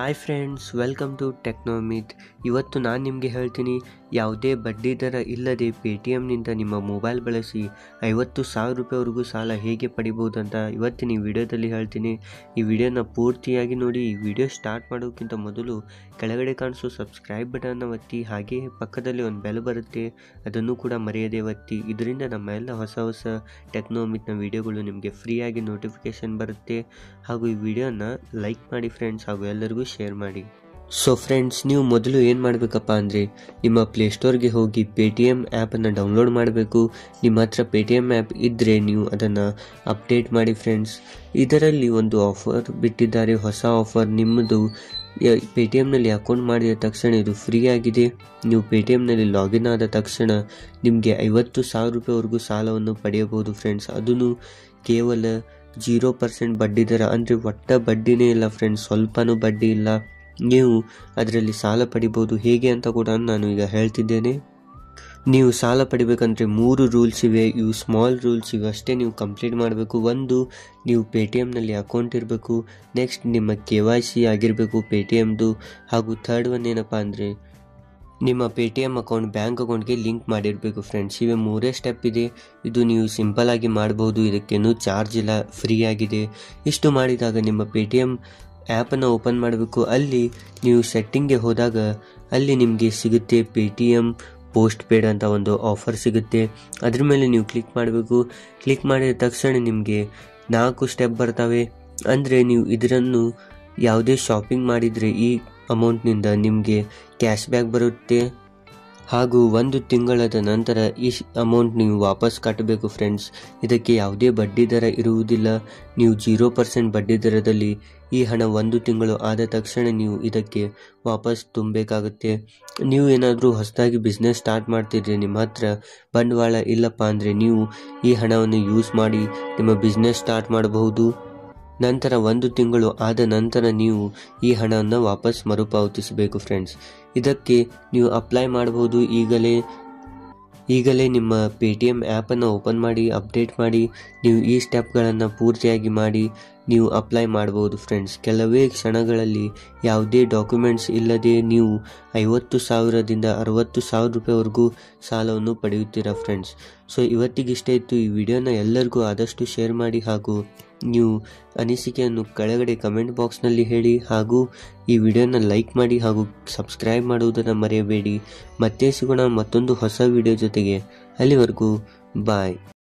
hi friends welcome to ಟೆಕ್ನೋಮಿತ್ ಇವತ್ತು ನಾನು ನಿಮಗೆ ಹೇಳ್ತೀನಿ ಯಾವುದೇ ಬಡ್ಡಿ ದರ ಇಲ್ಲದೆ ಪೇ ಟಿ ಎಮ್ನಿಂದ ನಿಮ್ಮ ಮೊಬೈಲ್ ಬಳಸಿ ಐವತ್ತು ಸಾವಿರ ರೂಪಾಯಿವರೆಗೂ ಸಾಲ ಹೇಗೆ ಪಡಿಬೋದು ಅಂತ ಇವತ್ತಿನ ಈ ವಿಡಿಯೋದಲ್ಲಿ ಹೇಳ್ತೀನಿ ಈ ವಿಡಿಯೋನ ಪೂರ್ತಿಯಾಗಿ ನೋಡಿ ಈ ವಿಡಿಯೋ ಸ್ಟಾರ್ಟ್ ಮಾಡೋಕ್ಕಿಂತ ಮೊದಲು ಕೆಳಗಡೆ ಕಾಣಿಸೋ ಸಬ್ಸ್ಕ್ರೈಬ್ ಬಟನ್ನ ಒತ್ತಿ ಹಾಗೆ ಪಕ್ಕದಲ್ಲಿ ಒಂದು ಬೆಲ್ ಬರುತ್ತೆ ಅದನ್ನು ಕೂಡ ಮರೆಯದೆ ಒತ್ತಿ ಇದರಿಂದ ನಮ್ಮ ಎಲ್ಲ ಹೊಸ ಹೊಸ ಟೆಕ್ನೋಮಿತ್ನ ವಿಡಿಯೋಗಳು ನಿಮಗೆ ಫ್ರೀಯಾಗಿ ನೋಟಿಫಿಕೇಶನ್ ಬರುತ್ತೆ ಹಾಗೂ ಈ ವಿಡಿಯೋನ ಲೈಕ್ ಮಾಡಿ ಫ್ರೆಂಡ್ಸ್ ಹಾಗೂ ಎಲ್ಲರಿಗೂ ಶೇರ್ ಮಾಡಿ ಸೊ ಫ್ರೆಂಡ್ಸ್ ನೀವು ಮೊದಲು ಏನು ಮಾಡಬೇಕಪ್ಪ ಅಂದರೆ ನಿಮ್ಮ ಪ್ಲೇಸ್ಟೋರ್ಗೆ ಹೋಗಿ ಪೇ ಟಿ ಎಮ್ ಆ್ಯಪನ್ನು ಡೌನ್ಲೋಡ್ ಮಾಡಬೇಕು ನಿಮ್ಮ ಹತ್ರ ಪೇ ಟಿ ಎಮ್ ಆ್ಯಪ್ ಇದ್ದರೆ ನೀವು ಅದನ್ನು ಅಪ್ಡೇಟ್ ಮಾಡಿ ಫ್ರೆಂಡ್ಸ್ ಇದರಲ್ಲಿ ಒಂದು ಆಫರ್ ಬಿಟ್ಟಿದ್ದಾರೆ ಹೊಸ ಆಫರ್ ನಿಮ್ಮದು ಪೇ ಟಿ ಎಮ್ನಲ್ಲಿ ಅಕೌಂಟ್ ಮಾಡಿದ ತಕ್ಷಣ ಇದು ಫ್ರೀ ಆಗಿದೆ ನೀವು ಪೇ ಟಿ ಎಮ್ನಲ್ಲಿ ಲಾಗಿನ್ ಆದ ತಕ್ಷಣ ನಿಮಗೆ ಐವತ್ತು ಸಾವಿರ ರೂಪಾಯಿವರೆಗೂ ಸಾಲವನ್ನು ಪಡೆಯಬಹುದು ಫ್ರೆಂಡ್ಸ್ ಅದನ್ನು ಕೇವಲ ಜೀರೋ ಪರ್ಸೆಂಟ್ ಬಡ್ಡಿ ದರ ಅಂದರೆ ಒಟ್ಟ ಬಡ್ಡಿನೇ ಇಲ್ಲ ಫ್ರೆಂಡ್ಸ್ ಸ್ವಲ್ಪನೂ ಬಡ್ಡಿ ಇಲ್ಲ ನೀವು ಅದರಲ್ಲಿ ಸಾಲ ಪಡಿಬೋದು ಹೇಗೆ ಅಂತ ಕೂಡ ನಾನು ಈಗ ಹೇಳ್ತಿದ್ದೇನೆ ನೀವು ಸಾಲ ಪಡಿಬೇಕಂದ್ರೆ ಮೂರು ರೂಲ್ಸ್ ಇವೆ ಇವು ಸ್ಮಾಲ್ ರೂಲ್ಸ್ ಇವೆ ಅಷ್ಟೇ ನೀವು ಕಂಪ್ಲೀಟ್ ಮಾಡಬೇಕು ಒಂದು ನೀವು ಪೇ ಟಿ ಎಮ್ನಲ್ಲಿ ಅಕೌಂಟ್ ಇರಬೇಕು ನೆಕ್ಸ್ಟ್ ನಿಮ್ಮ ಕೆ ವೈ ಸಿ ಆಗಿರಬೇಕು ಪೇ ಟಿ ಎಮ್ದು ಹಾಗೂ ಥರ್ಡ್ ಒನ್ ಏನಪ್ಪ ಅಂದರೆ ನಿಮ್ಮ Paytm account bank ಅಕೌಂಟ್ಗೆ ಲಿಂಕ್ ಮಾಡಿರಬೇಕು ಫ್ರೆಂಡ್ಸ್ ಇವೆ ಮೂರೇ ಸ್ಟೆಪ್ ಇದೆ ಇದು ನೀವು ಸಿಂಪಲ್ ಆಗಿ ಮಾಡ್ಬೋದು ಇದಕ್ಕೇನು ಚಾರ್ಜ್ ಇಲ್ಲ ಫ್ರೀ ಆಗಿದೆ ಇಷ್ಟು ಮಾಡಿದಾಗ ನಿಮ್ಮ ಪೇ ಟಿ ಎಮ್ ಆ್ಯಪನ್ನು ಓಪನ್ ಮಾಡಬೇಕು ಅಲ್ಲಿ ನೀವು ಸೆಟ್ಟಿಂಗ್ಗೆ ಹೋದಾಗ ಅಲ್ಲಿ ನಿಮಗೆ ಸಿಗುತ್ತೆ Paytm postpaid ಅಂತ ಒಂದು ಆಫರ್ ಸಿಗುತ್ತೆ ಅದ್ರ ಮೇಲೆ ನೀವು ಕ್ಲಿಕ್ ಮಾಡಬೇಕು ಕ್ಲಿಕ್ ಮಾಡಿದ ತಕ್ಷಣ ನಿಮಗೆ ನಾಲ್ಕು ಸ್ಟೆಪ್ ಬರ್ತವೆ ಅಂದರೆ ನೀವು ಇದರನ್ನು ಯಾವುದೇ ಶಾಪಿಂಗ್ ಮಾಡಿದರೆ ಈ ಅಮೌಂಟ್ನಿಂದ ನಿಮಗೆ ಕ್ಯಾಶ್ ಬ್ಯಾಕ್ ಬರುತ್ತೆ ಹಾಗೂ ಒಂದು ತಿಂಗಳದ ನಂತರ ಈ ಅಮೌಂಟ್ ನೀವು ವಾಪಸ್ ಕಟ್ಟಬೇಕು ಫ್ರೆಂಡ್ಸ್ ಇದಕ್ಕೆ ಯಾವುದೇ ಬಡ್ಡಿ ದರ ಇರುವುದಿಲ್ಲ ನೀವು ಜೀರೋ ಪರ್ಸೆಂಟ್ ಬಡ್ಡಿ ದರದಲ್ಲಿ ಈ ಹಣ ಒಂದು ತಿಂಗಳು ಆದ ತಕ್ಷಣ ನೀವು ಇದಕ್ಕೆ ವಾಪಸ್ ತುಂಬಬೇಕಾಗುತ್ತೆ ನೀವು ಏನಾದರೂ ಹೊಸದಾಗಿ ಬಿಸ್ನೆಸ್ ಸ್ಟಾರ್ಟ್ ಮಾಡ್ತಿದ್ರೆ ನಿಮ್ಮ ಹತ್ರ ಬಂಡವಾಳ ಇಲ್ಲಪ್ಪ ಅಂದರೆ ನೀವು ಈ ಹಣವನ್ನು ಯೂಸ್ ಮಾಡಿ ನಿಮ್ಮ ಬಿಸ್ನೆಸ್ ಸ್ಟಾರ್ಟ್ ಮಾಡಬಹುದು ನಂತರ ಒಂದು ತಿಂಗಳು ಆದ ನಂತರ ನೀವು ಈ ಹಣವನ್ನು ವಾಪಸ್ ಮರುಪಾವತಿಸಬೇಕು ಫ್ರೆಂಡ್ಸ್ ಇದಕ್ಕೆ ನೀವು ಅಪ್ಲೈ ಮಾಡಬಹುದು ಈಗಲೇ ಈಗಲೇ ನಿಮ್ಮ ಪೇ ಟಿ ಎಮ್ ಆ್ಯಪನ್ನು ಓಪನ್ ಮಾಡಿ ಅಪ್ಡೇಟ್ ಮಾಡಿ ನೀವು ಈ ಸ್ಟೆಪ್ಗಳನ್ನು ಪೂರ್ತಿಯಾಗಿ ಮಾಡಿ ನೀವು ಅಪ್ಲೈ ಮಾಡ್ಬೋದು ಫ್ರೆಂಡ್ಸ್ ಕೆಲವೇ ಕ್ಷಣಗಳಲ್ಲಿ ಯಾವುದೇ ಡಾಕ್ಯುಮೆಂಟ್ಸ್ ಇಲ್ಲದೆ ನೀವು ಐವತ್ತು ಸಾವಿರದಿಂದ ಅರವತ್ತು ಸಾವಿರ ರೂಪಾಯಿವರೆಗೂ ಸಾಲವನ್ನು ಪಡೆಯುತ್ತೀರಾ ಫ್ರೆಂಡ್ಸ್ ಸೊ ಇವತ್ತಿಗಿಷ್ಟೇ ಇತ್ತು ಈ ವಿಡಿಯೋನ ಎಲ್ಲರಿಗೂ ಆದಷ್ಟು ಶೇರ್ ಮಾಡಿ ಹಾಗೂ ನೀವು ಅನಿಸಿಕೆಯನ್ನು ಕೆಳಗಡೆ ಕಮೆಂಟ್ ಬಾಕ್ಸ್ನಲ್ಲಿ ಹೇಳಿ ಹಾಗೂ ಈ ವಿಡಿಯೋನ ಲೈಕ್ ಮಾಡಿ ಹಾಗೂ ಸಬ್ಸ್ಕ್ರೈಬ್ ಮಾಡುವುದನ್ನು ಮರೆಯಬೇಡಿ ಮತ್ತೆ ಸಿಗೋಣ ಮತ್ತೊಂದು ಹೊಸ ವಿಡಿಯೋ ಜೊತೆಗೆ ಅಲ್ಲಿವರೆಗೂ ಬಾಯ್